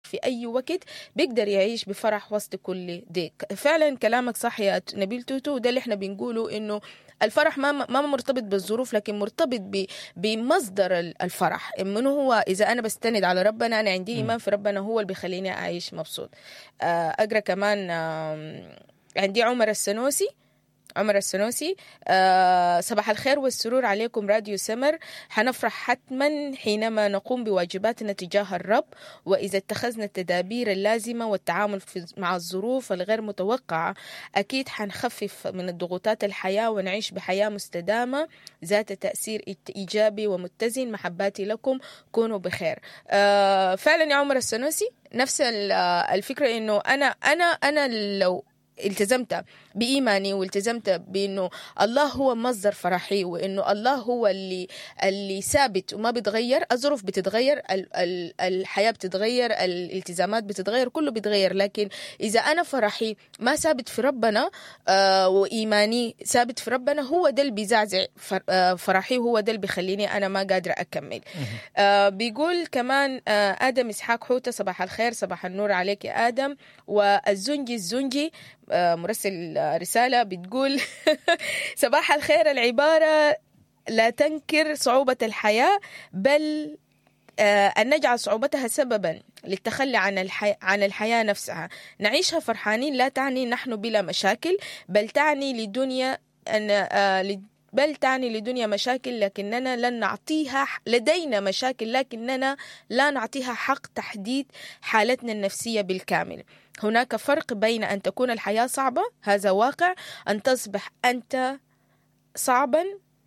في أي وقت بيقدر يعيش بفرح وسط كل دي فعلا كلامك صح يا نبيل توتو وده اللي احنا بنقوله إنه الفرح ما ما مرتبط بالظروف لكن مرتبط ب- بمصدر ال- الفرح منه هو اذا انا بستند على ربنا انا عندي ايمان في ربنا هو اللي بيخليني اعيش مبسوط آه، اقرا كمان آم، عندي عمر السنوسي عمر السنوسي آه صباح الخير والسرور عليكم راديو سمر حنفرح حتما حينما نقوم بواجباتنا تجاه الرب وإذا اتخذنا التدابير اللازمة والتعامل في مع الظروف الغير متوقعة أكيد حنخفف من الضغوطات الحياة ونعيش بحياة مستدامة ذات تأثير إيت- إيجابي ومتزن محباتي لكم كونوا بخير آه فعلا يا عمر السنوسي نفس ال- آه، الفكرة إنه أنا أنا أنا لو التزمت بإيماني والتزمت بأنه الله هو مصدر فرحي وأنه الله هو اللي اللي ثابت وما بيتغير الظروف بتتغير ال- ال- الحياة بتتغير الالتزامات بتتغير كله بيتغير لكن إذا أنا فرحي ما ثابت في ربنا آه وإيماني ثابت في ربنا هو ده اللي بيزعزع فر- آه فرحي هو ده اللي بيخليني أنا ما قادرة أكمل آه بيقول كمان آه آدم إسحاق حوتة صباح الخير صباح النور عليك يا آدم والزنجي الزنجي آه مرسل آه، رسالة بتقول صباح الخير العبارة لا تنكر صعوبة الحياة بل آه، أن نجعل صعوبتها سببا للتخلي عن الحي... عن الحياة نفسها نعيشها فرحانين لا تعني نحن بلا مشاكل بل تعني لدنيا أن آه، ل- بل تعني لدنيا مشاكل لكننا لن نعطيها لدينا مشاكل لكننا لا نعطيها حق تحديد حالتنا النفسية بالكامل هناك فرق بين أن تكون الحياة صعبة هذا واقع أن تصبح أنت صعبا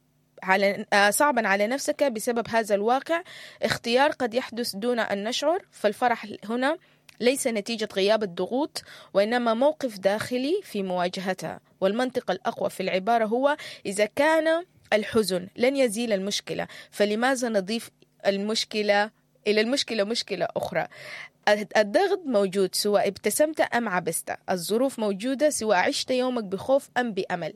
على آه، صعبا على نفسك بسبب هذا الواقع اختيار قد يحدث دون أن نشعر فالفرح هنا ليس نتيجة غياب الضغوط وإنما موقف داخلي في مواجهتها والمنطق الأقوى في العبارة هو إذا كان الحزن لن يزيل المشكلة فلماذا نضيف المشكلة إلى المشكلة مشكلة أخرى الضغط موجود سواء ابتسمت أم عبست الظروف موجودة سواء عشت يومك بخوف أم بأمل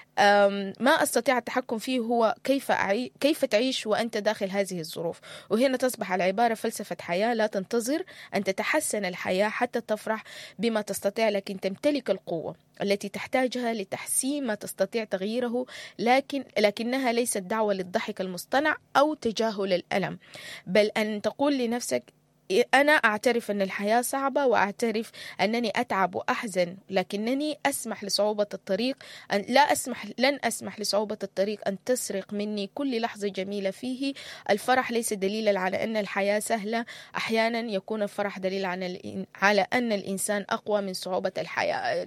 أم، ما أستطيع التحكم فيه هو كيف أعي... كيف تعيش وأنت داخل هذه الظروف وهنا تصبح العبارة فلسفة حياة لا تنتظر أن تتحسن الحياة حتى تفرح بما تستطيع لكن تمتلك القوة التي تحتاجها لتحسين ما تستطيع تغييره لكن لكنها ليست دعوة للضحك المصطنع أو تجاهل الألم بل أن تقول لنفسك أنا أعترف أن الحياة صعبة وأعترف أنني أتعب وأحزن لكنني أسمح لصعوبة الطريق أن لا أسمح لن أسمح لصعوبة الطريق أن تسرق مني كل لحظة جميلة فيه الفرح ليس دليلا على أن الحياة سهلة أحيانا يكون الفرح دليل على الإن- على أن الإنسان أقوى من صعوبة الحياة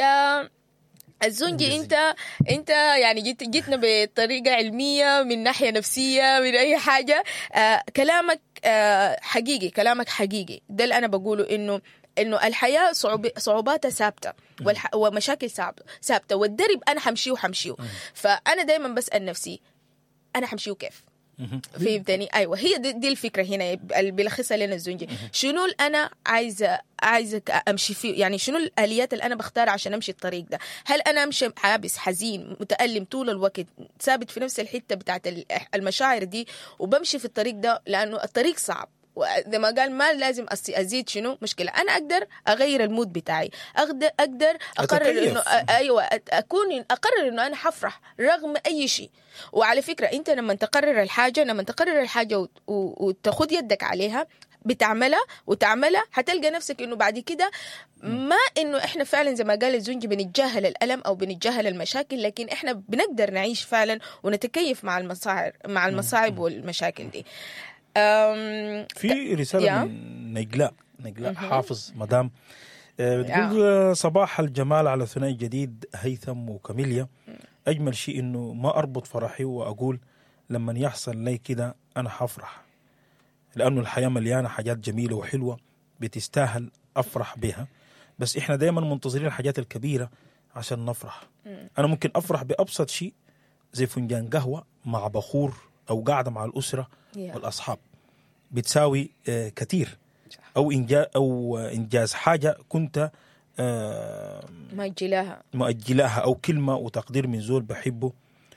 يا الزنجي انت انت يعني جيت جيتنا بطريقه علميه من ناحيه نفسيه من اي حاجه آه كلامك آه حقيقي كلامك حقيقي ده اللي انا بقوله انه انه الحياه صعوب صعوباتها ثابته والح... ومشاكل ثابته ثابته والدرب انا حمشيه وحمشيه فانا دائما بسال نفسي انا حمشيه كيف فهمتني ايوه هي دي, دي الفكره هنا اللي بيلخصها لنا الزنجي شنو اللي انا عايزه عايزه امشي فيه يعني شنو الاليات اللي انا بختارها عشان امشي الطريق ده هل انا امشي حابس حزين متالم طول الوقت ثابت في نفس الحته بتاعت ال- المشاعر دي وبمشي في الطريق ده لانه الطريق صعب وزي ما قال ما لازم أس- ازيد شنو مشكله انا اقدر اغير المود بتاعي اقدر اقدر اقرر أتكيف. انه أ- ايوه أت- اكون اقرر انه انا حفرح رغم اي شيء وعلى فكره انت لما تقرر الحاجه لما تقرر الحاجه وت- و- وتاخد يدك عليها بتعملها وتعملها هتلقى نفسك انه بعد كده ما انه احنا فعلا زي ما قال الزنجي بنتجاهل الالم او بنتجاهل المشاكل لكن احنا بنقدر نعيش فعلا ونتكيف مع المصاعب مع المصاعب والمشاكل دي أم في رسالة يا. من نجلاء نجلاء حافظ مدام آه، بتقول آه، صباح الجمال على ثنائي جديد هيثم وكاميليا أجمل شيء إنه ما أربط فرحي وأقول لما يحصل لي كده أنا حفرح لأنه الحياة مليانة حاجات جميلة وحلوة بتستاهل أفرح بها بس إحنا دايما منتظرين الحاجات الكبيرة عشان نفرح أنا ممكن أفرح بأبسط شيء زي فنجان قهوة مع بخور أو قاعدة مع الأسرة يا. والأصحاب بتساوي آه، كتير أو إنجاز أو آه، إنجاز حاجة كنت آه، ما جلاها مؤجلاها أو كلمة وتقدير من زول بحبه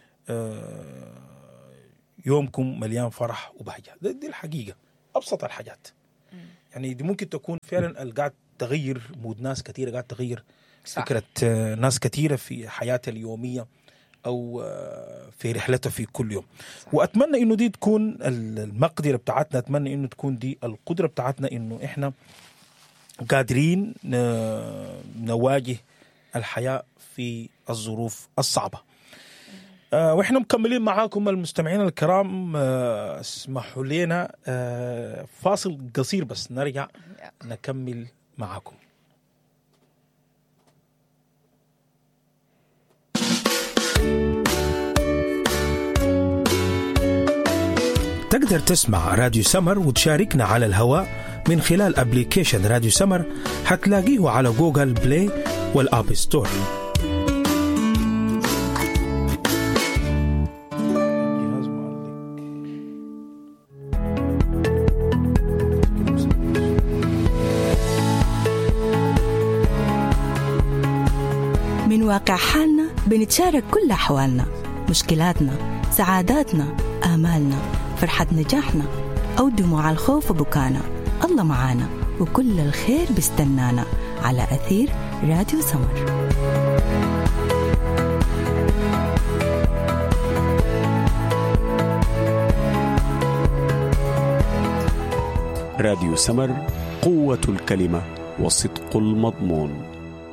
آه، يومكم مليان فرح وبهجة دي, دي الحقيقة أبسط الحاجات يعني دي ممكن تكون فعلا اللي قاعد تغير مود ناس كثيره قاعد تغير صح. فكره آه، ناس كثيره في حياتها اليوميه او آه، في رحلتها في كل يوم صح. واتمنى انه دي تكون ال- المقدره بتاعتنا اتمنى انه تكون دي القدره بتاعتنا انه احنا قادرين ن- نواجه الحياه في الظروف الصعبه آه، واحنا مكملين معاكم المستمعين الكرام آه، اسمحوا لنا آه، فاصل قصير بس نرجع نكمل معاكم تقدر تسمع راديو سمر وتشاركنا على الهواء من خلال ابليكيشن راديو سمر حتلاقيه على جوجل بلاي والاب ستور من واقع حالنا بنتشارك كل أحوالنا مشكلاتنا سعاداتنا آمالنا فرحة نجاحنا أو دموع الخوف وبكانا الله معانا وكل الخير بيستنانا على أثير راديو سمر راديو سمر قوة الكلمة وصدق المضمون